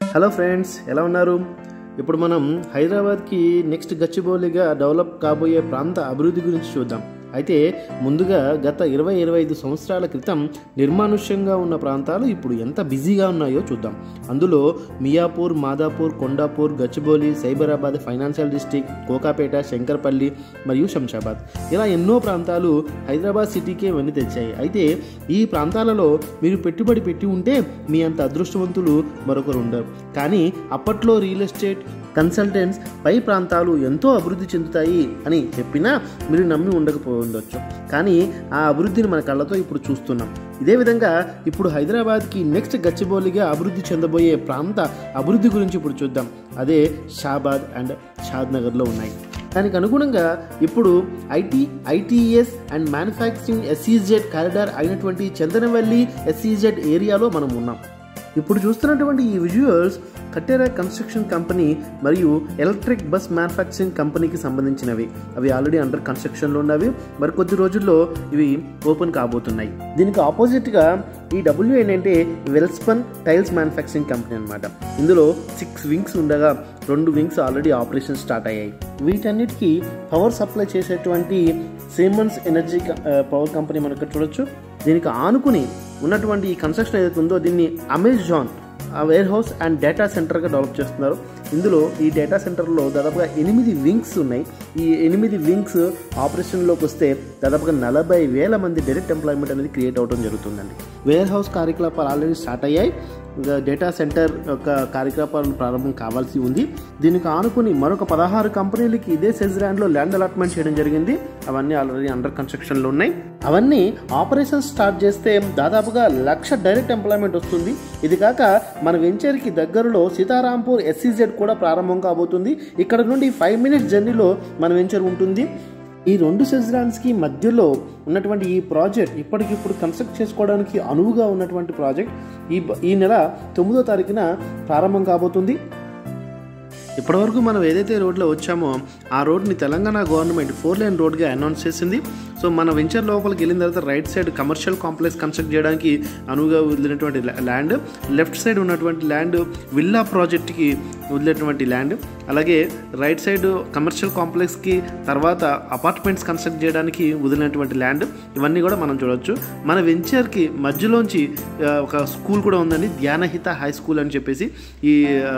hello friends ఎలా ఉన్నారు ఇప్పుడు మనం హైదరాబాద్కి నెక్స్ట్ గచ్చిబౌలిగా డెవలప్ కాబోయే ప్రాంత అభివృద్ధి గురించి చూద్దాం అయితే ముందుగా గత ఇరవై ఇరవై ఐదు సంవత్సరాల క్రితం నిర్మానుష్యంగా ఉన్న ప్రాంతాలు ఇప్పుడు ఎంత బిజీగా ఉన్నాయో చూద్దాం అందులో మియాపూర్ మాదాపూర్ కొండాపూర్ గచ్చిబౌలి సైబరాబాద్ ఫైనాన్షియల్ డిస్టిక్ కోకాపేట శంకర్పల్లి మరియు శంషాబాద్ ఇలా ఎన్నో ప్రాంతాలు హైదరాబాద్ సిటీకే వెన్ను తెచ్చాయి అయితే ఈ ప్రాంతాలలో మీరు పెట్టుబడి పెట్టి ఉంటే మీ అంత అదృష్టవంతులు మరొకరు ఉండరు కానీ అప్పట్లో రియల్ ఎస్టేట్ కన్సల్టెంట్స్ పై ప్రాంతాలు ఎంతో అభివృద్ధి చెందుతాయి అని చెప్పినా మీరు నమ్మి ఉండకపోయి ఉండొచ్చు కానీ ఆ అభివృద్ధిని మన కళ్ళతో ఇప్పుడు చూస్తున్నాం ఇదే విధంగా ఇప్పుడు హైదరాబాద్కి నెక్స్ట్ గచ్చిబౌలిగా అభివృద్ధి చెందబోయే ప్రాంత అభివృద్ధి గురించి ఇప్పుడు చూద్దాం అదే షాబాద్ అండ్ షాద్ నగర్లో ఉన్నాయి దానికి అనుగుణంగా ఇప్పుడు IT ITES and manufacturing SEZ corridor అయినటువంటి చందనవల్లి ఎస్ఈజెడ్ ఏరియాలో మనం ఉన్నాం ఇప్పుడు చూస్తున్నటువంటి ఈ విజువల్స్ కట్టెరా కన్స్ట్రక్షన్ కంపెనీ మరియు ఎలక్ట్రిక్ బస్ మ్యానుఫ్యాక్చరింగ్ కంపెనీకి సంబంధించినవి అవి ఆల్రెడీ అండర్ కన్స్ట్రక్షన్లో ఉన్నవి మరి కొద్ది రోజుల్లో ఇవి ఓపెన్ కాబోతున్నాయి దీనికి ఆపోజిట్గా ఈ డబ్ల్యూ ఏంటంటే వెల్స్పన్ టైల్స్ మ్యానుఫ్యాక్చరింగ్ కంపెనీ అనమాట ఇందులో సిక్స్ వింగ్స్ ఉండగా రెండు వింగ్స్ ఆల్రెడీ ఆపరేషన్ స్టార్ట్ అయ్యాయి వీటన్నిటికీ పవర్ సప్లై చేసేటువంటి సిమన్స్ ఎనర్జీ పవర్ కంపెనీ మనకు చూడొచ్చు దీనికి ఆనుకుని ఉన్నటువంటి ఈ కన్స్ట్రక్షన్ ఏదైతే ఉందో దీన్ని Amazon warehouse and data సెంటర్గా డెవలప్ చేస్తున్నారు ఇందులో ఈ డేటా సెంటర్లో దాదాపుగా ఎనిమిది వింగ్స్ ఉన్నాయి ఈ ఎనిమిది వింగ్స్ ఆపరేషన్లోకి వస్తే దాదాపుగా నలభై వేల మంది డైరెక్ట్ ఎంప్లాయ్మెంట్ అనేది క్రియేట్ అవడం జరుగుతుందండి వేర్ హౌస్ కార్యకలాపాలు ఆల్రెడీ స్టార్ట్ అయ్యాయి ఇంకా డేటా సెంటర్ యొక్క కార్యకలాపాలు ప్రారంభం కావాల్సి ఉంది దీనికి ఆనుకుని మరొక పదహారు కంపెనీలకి ఇదే సెజ్రాండ్లో ల్యాండ్ అలాట్మెంట్ చేయడం జరిగింది అవన్నీ ఆల్రెడీ అండర్ కన్స్ట్రక్షన్లో ఉన్నాయి అవన్నీ ఆపరేషన్ స్టార్ట్ చేస్తే దాదాపుగా లక్ష డైరెక్ట్ ఎంప్లాయ్మెంట్ వస్తుంది ఇది కాక మన వెంచర్కి దగ్గరలో సీతారాంపూర్ ఎస్సీజెడ్ కూడా ప్రారంభం కాబోతుంది ఇక్కడ నుండి ఫైవ్ మినిట్స్ జర్నీలో మన వెంచర్ ఉంటుంది ఈ రెండు సెజ్రాన్స్కి మధ్యలో ఉన్నటువంటి ఈ ప్రాజెక్ట్ ఇప్పటికిప్పుడు కన్స్ట్రక్ట్ చేసుకోవడానికి అనువుగా ఉన్నటువంటి ప్రాజెక్ట్ ఈ ఈ నెల తొమ్మిదో తారీఖున ప్రారంభం కాబోతుంది ఇప్పటివరకు మనం ఏదైతే రోడ్లో వచ్చామో ఆ రోడ్ని తెలంగాణ గవర్నమెంట్ ఫోర్ లైన్ రోడ్గా అనౌన్స్ చేసింది సో మన వెంచర్ లోపలికి వెళ్ళిన తర్వాత right side commercial complex construct చేయడానికి అనువుగా వదిలినటువంటి ల్యాండ్ లెఫ్ట్ సైడ్ ఉన్నటువంటి ల్యాండ్ విల్లా ప్రాజెక్ట్కి వదిలేటువంటి ల్యాండ్ అలాగే రైట్ సైడ్ కమర్షియల్ కాంప్లెక్స్కి తర్వాత అపార్ట్మెంట్స్ కన్స్ట్రక్ట్ చేయడానికి వదిలినటువంటి ల్యాండ్ ఇవన్నీ కూడా మనం చూడవచ్చు మన వెంచర్కి మధ్యలోంచి ఒక స్కూల్ కూడా ఉందండి ధ్యానహిత హై స్కూల్ అని చెప్పేసి ఈ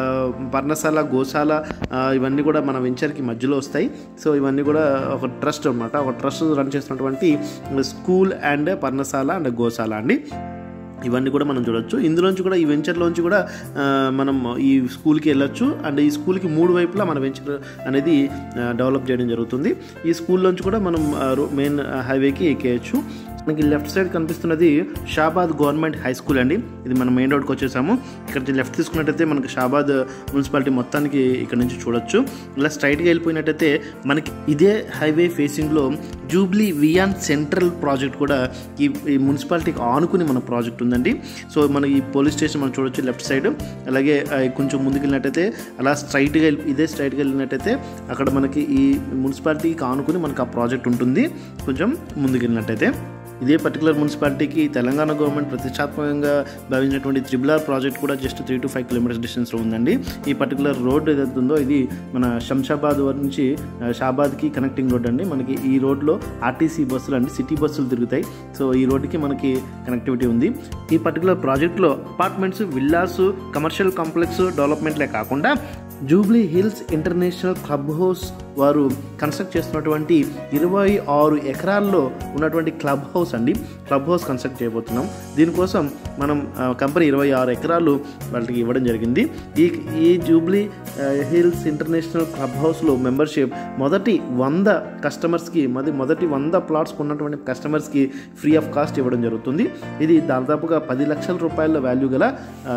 పర్ణశాల గోశాల ఇవన్నీ కూడా మన వెంచర్కి మధ్యలో వస్తాయి సో ఇవన్నీ కూడా ఒక ట్రస్ట్ అనమాట ఒక ట్రస్ట్ రన్ చేస్తున్నటువంటి స్కూల్ అండ్ పర్ణశాల అండ్ గోశాల అండి ఇవన్నీ కూడా మనం చూడొచ్చు ఇందులోంచి కూడా ఈ వెంచర్లోంచి కూడా మనం ఈ స్కూల్కి వెళ్ళొచ్చు అండ్ ఈ స్కూల్కి మూడు వైపులా మన వెంచర్ అనేది డెవలప్ చేయడం జరుగుతుంది ఈ స్కూల్లోంచి కూడా మనం మెయిన్ హైవేకి ఎక్కేయచ్చు మనకి లెఫ్ట్ సైడ్ కనిపిస్తున్నది షాబాద్ గవర్నమెంట్ హై స్కూల్ అండి ఇది మనం మెయిన్ రోడ్కి వచ్చేసాము ఇక్కడ నుంచి లెఫ్ట్ తీసుకున్నట్టయితే మనకి షాబాద్ మున్సిపాలిటీ మొత్తానికి ఇక్కడ నుంచి చూడొచ్చు ఇలా స్ట్రైట్గా వెళ్ళిపోయినట్టయితే మనకి ఇదే హైవే ఫేసింగ్లో జూబ్లీ వియాన్ సెంట్రల్ ప్రాజెక్ట్ కూడా ఈ ఈ మున్సిపాలిటీకి ఆనుకుని మన ప్రాజెక్ట్ ఉందండి సో మన ఈ పోలీస్ స్టేషన్ మనం చూడొచ్చు లెఫ్ట్ సైడ్ అలాగే కొంచెం ముందుకు వెళ్ళినట్టయితే అలా స్ట్రైట్గా వెళ్ళి ఇదే స్ట్రైట్గా వెళ్ళినట్టయితే అక్కడ మనకి ఈ మున్సిపాలిటీకి ఆనుకుని మనకు ఆ ప్రాజెక్ట్ ఉంటుంది కొంచెం ముందుకు వెళ్ళినట్టయితే ఇదే పర్టికులర్ మున్సిపాలిటీకి తెలంగాణ గవర్నమెంట్ ప్రతిష్టాత్మకంగా భావించినటువంటి త్రిబుల్ ఆర్ ప్రాజెక్ట్ కూడా just three two five kilometres డిస్టెన్స్లో ఉందండి ఈ పర్టికులర్ రోడ్ ఏదైతే ఉందో ఇది మన శంషాబాద్ నుంచి షాబాద్కి కనెక్టింగ్ రోడ్ అండి మనకి ఈ రోడ్లో ఆర్టీసీ బస్సులు అండి సిటీ బస్సులు తిరుగుతాయి సో ఈ రోడ్డుకి మనకి కనెక్టివిటీ ఉంది ఈ పర్టికులర్ ప్రాజెక్ట్లో అపార్ట్మెంట్స్ విల్లాస్ కమర్షియల్ కాంప్లెక్స్ డెవలప్మెంట్లే కాకుండా Jubilee Hills international clubhouse వారు కన్స్ట్రక్ట్ చేస్తున్నటువంటి ఇరవై ఆరు ఎకరాల్లో ఉన్నటువంటి క్లబ్ హౌస్ అండి క్లబ్ హౌస్ కన్స్ట్రక్ట్ చేయబోతున్నాం దీనికోసం మనం కంపెనీ ఇరవై ఆరు ఎకరాలు వాళ్ళకి ఇవ్వడం జరిగింది ఈ ఈ జూబ్లీ హిల్స్ ఇంటర్నేషనల్ క్లబ్ హౌస్లో మెంబర్షిప్ మొదటి వంద కస్టమర్స్కి మరి మొదటి వంద ప్లాట్స్ ఉన్నటువంటి కస్టమర్స్కి ఫ్రీ ఆఫ్ కాస్ట్ ఇవ్వడం జరుగుతుంది ఇది దాదాపుగా పది లక్షల రూపాయల వాల్యూ గల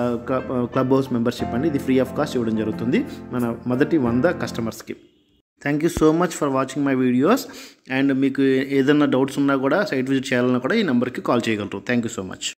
క్లబ్ హౌస్ మెంబర్షిప్ అండి ఇది ఫ్రీ ఆఫ్ కాస్ట్ ఇవ్వడం జరుగుతుంది మన మొదటి వంద కస్టమర్స్కి thank you so much for watching my videos and మీకు ఏదైనా డౌట్స్ ఉన్నా కూడా సైట్ విజిట్ చేయాలన్నా కూడా ఈ నెంబర్కి కాల్ చేయగలరు థ్యాంక్ యూ సో మచ్